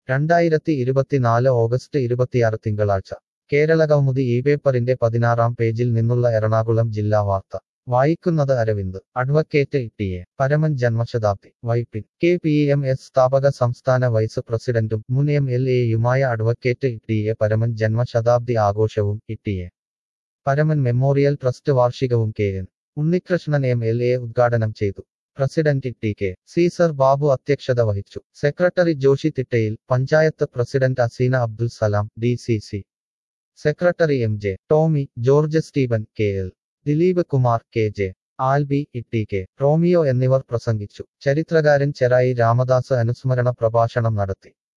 രണ്ടായിരത്തി ഇരുപത്തിനാല് ഓഗസ്റ്റ് ഇരുപത്തിയാറ് തിങ്കളാഴ്ച കേരള കൗമുദി ഈ പേപ്പറിന്റെ പതിനാറാം പേജിൽ നിന്നുള്ള എറണാകുളം ജില്ലാ വാർത്ത വായിക്കുന്നത് Aravind advocate T A Paraman ജന്മശതാബ്ദി Vypin K P M S സ്ഥാപക സംസ്ഥാന വൈസ് പ്രസിഡന്റും മുൻ എം എൽ എയുമായ അഡ്വക്കേറ്റ് ടി എ പരമൻ ജന്മശതാബ്ദി ആഘോഷവും T A Paraman memorial trust വാർഷികവും K N Unnikrishnan M L A ഉദ്ഘാടനം ചെയ്തു president T K Caesar Babu അധ്യക്ഷത വഹിച്ചു സെക്രട്ടറി ജോഷി തിട്ടയിൽ panchayat president Aseena Abdul Salam D C C secretary M J Tomy George Steven K L Dileep Kumar K J Alby Itty K Romeo എന്നിവർ പ്രസംഗിച്ചു ചരിത്രകാരൻ ചെറായി രാമദാസ് അനുസ്മരണ പ്രഭാഷണം നടത്തി